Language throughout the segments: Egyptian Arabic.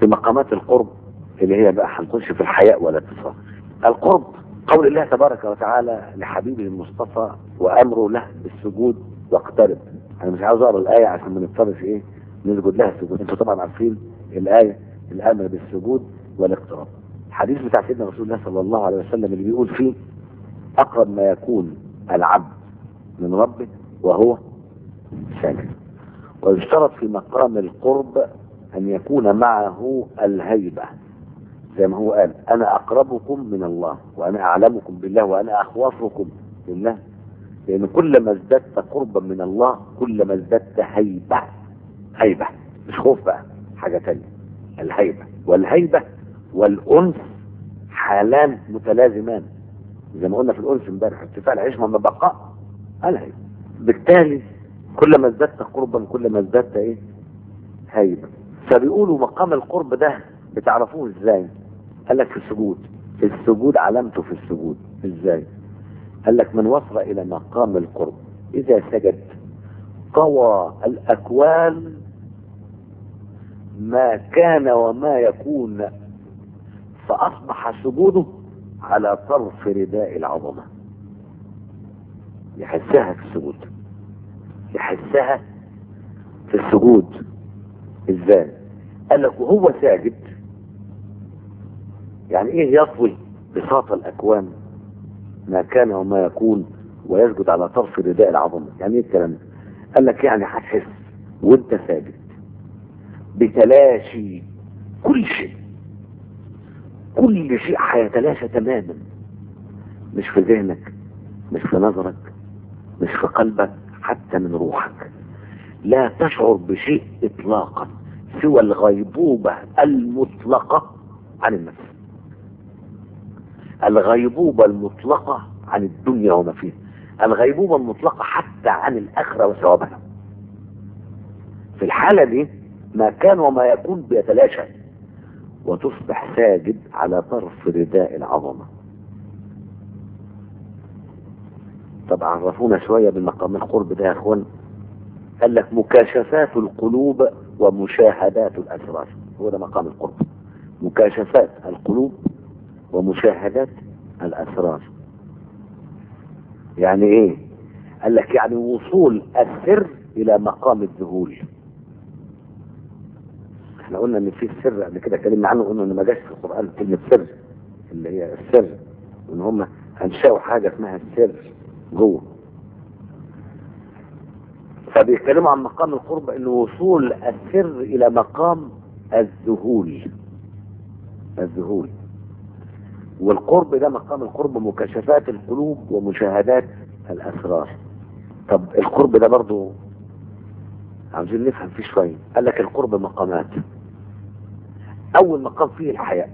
في مقامات القرب اللي هي بقى هنخش في الحياء والاتصال القرب قول الله تبارك وتعالى لحبيبه المصطفى وامره له بالسجود واقترب انا مش عاوز اقرا الايه عشان ما نضطرش ايه نسجد لها السجود انتوا طبعا عارفين الايه الامر بالسجود والاقتراب الحديث بتاع سيدنا رسول الله صلى الله عليه وسلم اللي بيقول فيه اقرب ما يكون العبد من ربه وهو ساجد ويشترط في مقام القرب ان يكون معه الهيبه زي ما هو قال انا اقربكم من الله وانا اعلمكم بالله وانا اخوفكم بالله لان كلما ازددت قربا من الله كلما ازددت هيبه هيبه مش خوف بقى حاجه تانية الهيبه والهيبه والانس حالان متلازمان زي ما قلنا في الانس امبارح ارتفاع العشمه من بقاء الهيبه بالتالي كلما ازددت قربا كلما ازددت ايه هيبه فبيقولوا مقام القرب ده بتعرفوه ازاي قال لك في السجود السجود علامته في السجود ازاي قال لك من وصل الى مقام القرب اذا سجد طوى الاكوان ما كان وما يكون فاصبح سجوده على طرف رداء العظمه يحسها في السجود يحسها في السجود ازاي قال لك وهو ساجد يعني ايه يطوي بساط الاكوان ما كان وما يكون ويسجد على طرف رداء العظمه يعني ايه الكلام ده قال لك يعني هتحس وانت ساجد بتلاشي كل شيء كل شيء هيتلاشى تماما مش في ذهنك مش في نظرك مش في قلبك حتى من روحك لا تشعر بشيء اطلاقا سوى الغيبوبة المطلقة عن النفس الغيبوبة المطلقة عن الدنيا وما فيها الغيبوبة المطلقة حتى عن الآخرة وثوابها في الحالة دي ما كان وما يكون بيتلاشى وتصبح ساجد على طرف رداء العظمة طب عرفونا شوية بالمقام القرب ده يا اخوان قال لك مكاشفات القلوب ومشاهدات الأسرار هو ده مقام القرب مكاشفات القلوب ومشاهدات الأسرار يعني ايه قال لك يعني وصول السر الى مقام الذهول احنا قلنا ان في السر قبل كده اتكلمنا عنه قلنا ان ما جاش في القران كلمه سر اللي هي السر ان هم انشأوا حاجه اسمها السر جوه فبيتكلموا عن مقام القرب انه وصول السر الى مقام الذهول الذهول والقرب ده مقام القرب مكاشفات القلوب ومشاهدات الاسرار طب القرب ده برضو عاوزين نفهم فيه شويه قال لك القرب مقامات اول مقام فيه الحياء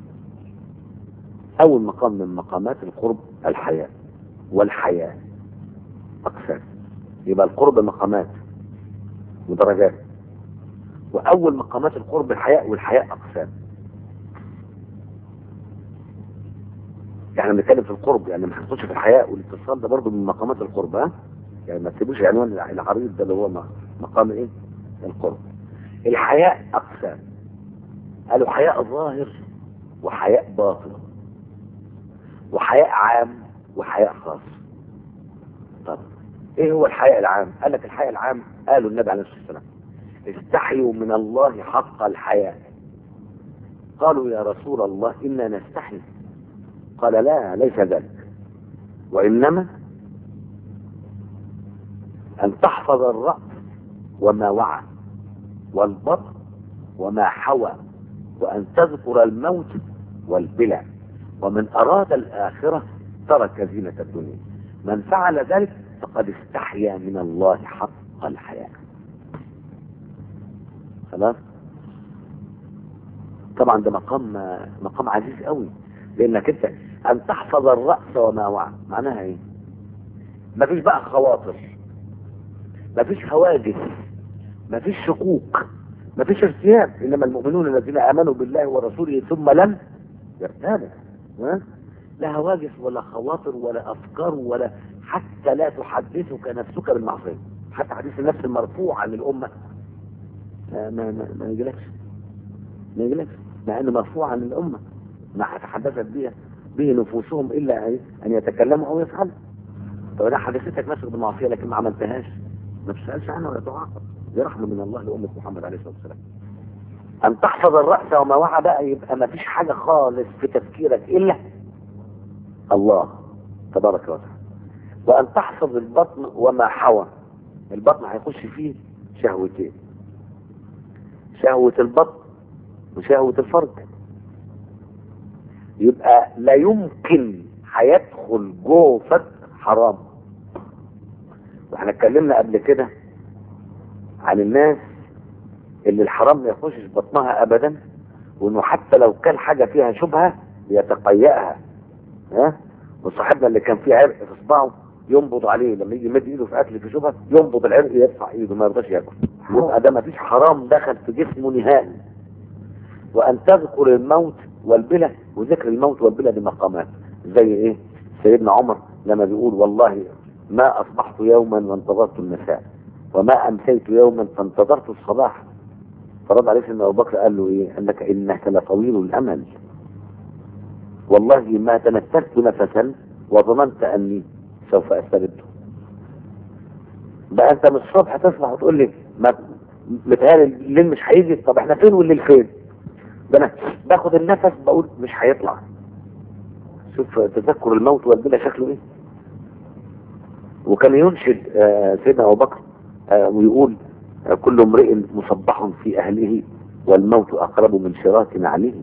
اول مقام من مقامات القرب الحياء والحياء اقسام يبقى القرب مقامات ودرجات واول مقامات القرب الحياء والحياء اقسام يعني بنتكلم في القرب يعني ما هنخش في الحياء والاتصال ده برضه من مقامات القرب ها يعني ما تسيبوش عنوان العريض ده اللي هو مقام ايه القرب الحياء اقسام قالوا حياء ظاهر وحياء باطن وحياء عام وحياء خاص طب ايه هو الحياء العام قال لك الحياء العام قالوا النبي عليه الصلاه والسلام استحيوا من الله حق الحياء قالوا يا رسول الله انا نستحي قال لا ليس ذلك وانما ان تحفظ الراس وما وعى والبطن وما حوى وان تذكر الموت والبلع ومن اراد الاخره ترك زينه الدنيا من فعل ذلك فقد استحيا من الله حق الحياة خلاص طبعا ده مقام مقام عزيز قوي لانك انت ان تحفظ الرأس وما وعى معناها ايه مفيش بقى خواطر مفيش هواجس مفيش شكوك مفيش ارتياب انما المؤمنون الذين امنوا بالله ورسوله ثم لم يرتابوا لا هواجس ولا خواطر ولا افكار ولا حتى لا تحدثك نفسك بالمعصيه حتى حديث النفس المرفوع عن الامه ما ما ما, ما يجيلكش ما يجلس مع انه مرفوع عن الامه ما تحدثت به به نفوسهم الا ان يتكلموا او يفعلوا طب انا حدثتك نفسك بالمعصيه لكن ما عملتهاش ما تسالش عنها ولا تعاقب دي رحمه من الله لامه محمد عليه الصلاه والسلام ان تحفظ الراس وما وعى بقى يبقى ما فيش حاجه خالص في تفكيرك الا الله تبارك وتعالى وان تحفظ البطن وما حوى البطن هيخش فيه شهوتين شهوة البطن وشهوة الفرج يبقى لا يمكن هيدخل جوفك حرام واحنا اتكلمنا قبل كده عن الناس اللي الحرام ما يخشش بطنها ابدا وانه حتى لو كان حاجة فيها شبهة يتقيأها ها وصاحبنا اللي كان فيه عرق في صباعه ينبض عليه لما يجي يمد ايده في اكل في شبهه ينبض العرق يرفع ايده ما يرضاش ياكل يبقى ده ما فيش حرام دخل في جسمه نهائي وان تذكر الموت والبلى وذكر الموت والبلى بمقامات زي ايه سيدنا عمر لما بيقول والله ما اصبحت يوما وانتظرت المساء وما امسيت يوما فانتظرت الصباح فرد عليه سيدنا ابو بكر قال له ايه قال لك انك لطويل الامل والله ما تنفست نفسا وظننت اني سوف استرده بقى انت من الصبح تصبح وتقول لي ما متهيألي الليل مش هيجي طب احنا فين والليل فين ده انا باخد النفس بقول مش هيطلع شوف تذكر الموت والبلا شكله ايه وكان ينشد آه سيدنا ابو بكر آه ويقول آه كل امرئ مصبح في اهله والموت اقرب من شراك نعله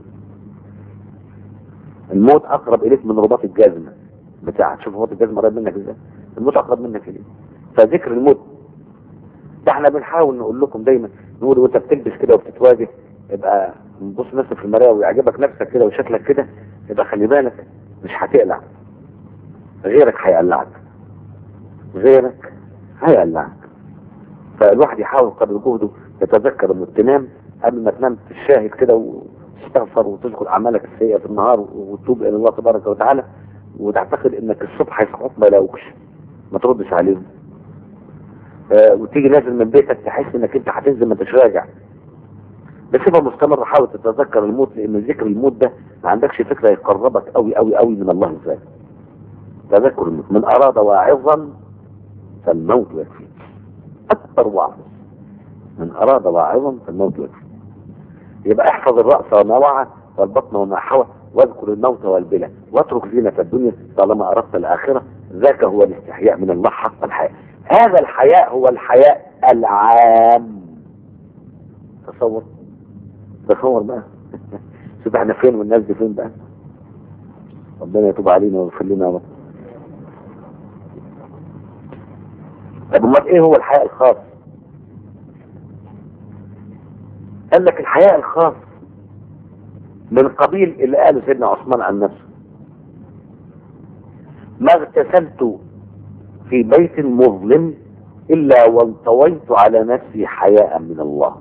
الموت اقرب اليك من رباط الجزمه بتاعك شوف رباط الجزمه قريب منك ازاي الموت اقرب منك اليه فذكر الموت ده احنا بنحاول نقول لكم دايما نقول وانت بتلبس كده وبتتواجه يبقى بص نفسك في المرايه ويعجبك نفسك كده وشكلك كده يبقى خلي بالك مش هتقلع غيرك هيقلعك غيرك هيقلعك فالواحد يحاول قدر جهده يتذكر انه تنام قبل ما تنام تشاهد كده وتستغفر وتذكر اعمالك السيئه في النهار وتتوب الى الله تبارك وتعالى وتعتقد انك الصبح هيصحوك ما يلاقوكش ما تردش عليهم آه وتيجي نازل من بيتك تحس انك انت هتنزل ما انتش راجع بصفه مستمره حاول تتذكر الموت لان ذكر الموت ده ما عندكش فكره يقربك قوي قوي قوي من الله ازاي تذكر الموت من اراد واعظا فالموت يكفي اكبر وعظ من اراد واعظا فالموت يكفي يبقى احفظ الراس وما وعى والبطن وما حوى واذكر الموت والبلى واترك زينة الدنيا طالما اردت الاخره ذاك هو الاستحياء من الله حق الحياء هذا الحياء هو الحياء العام تصور تصور بقى شوف احنا فين والناس دي فين بقى ربنا يتوب علينا ويغفر لنا يا رب طب امال ايه هو الحياء الخاص قال لك الحياء الخاص من قبيل اللي قاله سيدنا عثمان عن نفسه ما اغتسلت في بيت مظلم الا وانطويت على نفسي حياء من الله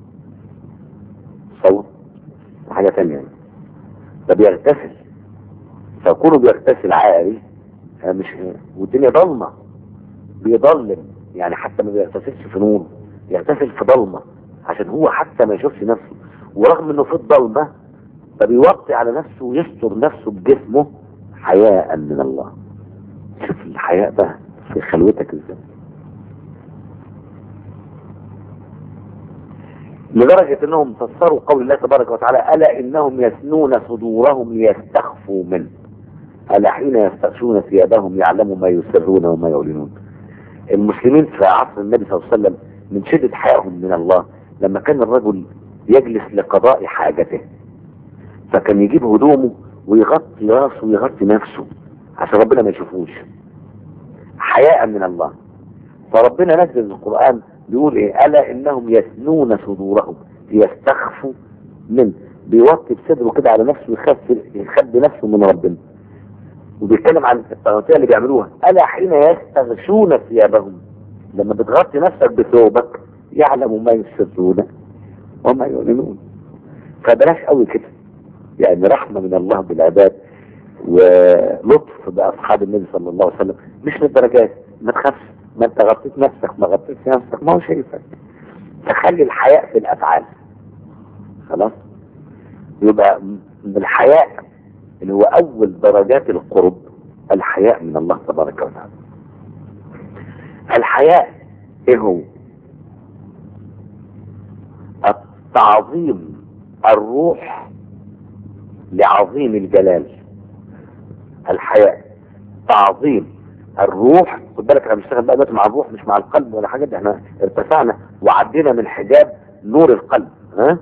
صوت حاجة تانية يعني. ده بيغتسل فكونه بيغتسل عاري مش والدنيا ضلمة بيضلم يعني حتى ما بيغتسلش في نور يغتسل في ضلمة عشان هو حتى ما يشوفش نفسه ورغم انه في الضلمة فبيوطي على نفسه ويستر نفسه بجسمه حياء من الله شوف الحياء بقى في خلوتك ازاي لدرجة انهم فسروا قول الله تبارك وتعالى الا انهم يثنون صدورهم ليستخفوا منه الا حين يستغشون ثيابهم يعلموا ما يسرون وما يعلنون المسلمين في عصر النبي صلى الله عليه وسلم من شدة حيائهم من الله لما كان الرجل يجلس لقضاء حاجته فكان يجيب هدومه ويغطي راسه ويغطي نفسه عشان ربنا ما يشوفوش حياء من الله فربنا نزل القرآن بيقول ايه الا انهم يثنون صدورهم ليستخفوا منه بيوطي بصدره كده على نفسه ويخف يخبي نفسه من ربنا وبيتكلم عن الطغوتيه اللي بيعملوها الا حين يستغشون ثيابهم لما بتغطي نفسك بثوبك يعلم ما يسرون وما يعلنون فبلاش قوي كده يعني رحمه من الله بالعباد ولطف باصحاب النبي صلى الله عليه وسلم مش للدرجات ما تخافش ما انت غطيت نفسك ما غطيتش نفسك ما هو شايفك تخلي الحياء في الافعال خلاص يبقى الحياء اللي هو اول درجات القرب الحياء من الله تبارك وتعالى الحياء ايه هو التعظيم الروح لعظيم الجلال الحياء تعظيم الروح خد بالك احنا بنشتغل بقى دلوقتي مع الروح مش مع القلب ولا حاجه دي احنا ارتفعنا وعدينا من حجاب نور القلب ها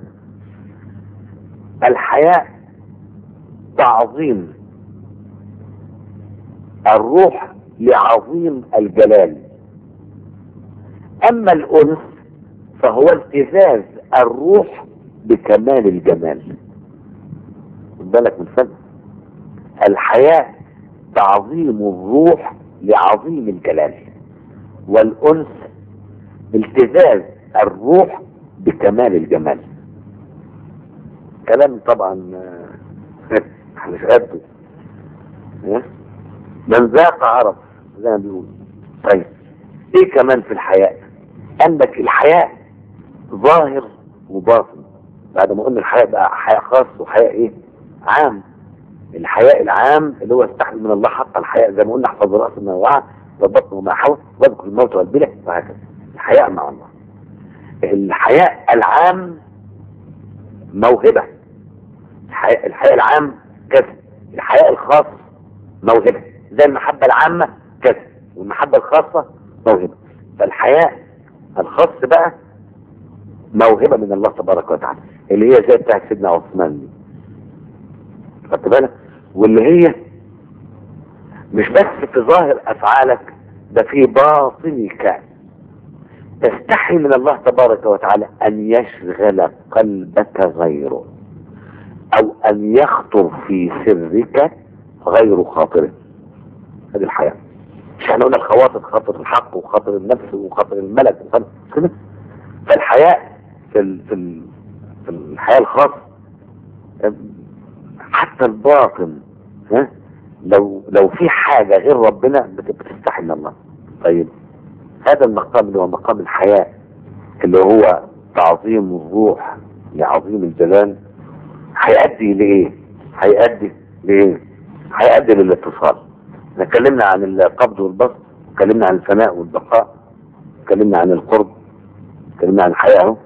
الحياء تعظيم الروح لعظيم الجلال اما الانس فهو التزاز الروح بكمال الجمال خد بالك من فن الحياء تعظيم الروح لعظيم الجلال والانس التزاز الروح بكمال الجمال كلام طبعا مش قده من ذاق عرف زي ما بيقول طيب ايه كمان في الحياء عندك الحياء ظاهر وباطن بعد ما قلنا الحياء بقى حياء خاص وحياء ايه عام الحياء العام اللي هو استحي من الله حق الحياء زي ما قلنا احفظ راس ما وعى والبطن وما حوى واذكر الموت والبلع وهكذا الحياء مع الله الحياء العام موهبة الحياء, الحياء العام كسب الحياء الخاص موهبة زي المحبة العامة كسب والمحبة الخاصة موهبة فالحياء الخاص بقى موهبة من الله تبارك وتعالى اللي هي زي بتاعت سيدنا عثمان دي خدت بالك واللي هي مش بس في ظاهر افعالك ده في باطنك تستحي من الله تبارك وتعالى ان يشغل قلبك غيره او ان يخطر في سرك غير خاطره هذه الحياة مش احنا قلنا الخواطر خاطر الحق وخاطر النفس وخاطر الملك وخاطر كده فالحياء في ال... في ال... في الحياة الخاصة حتى الباطن ها لو لو في حاجة غير ربنا بتستحي من الله طيب هذا المقام اللي هو مقام الحياة اللي هو تعظيم الروح لعظيم الجلال هيؤدي لايه هيؤدي لايه هيؤدي للاتصال احنا اتكلمنا عن القبض والبسط اتكلمنا عن الفناء والبقاء اتكلمنا عن القرب اتكلمنا عن الحياة اهو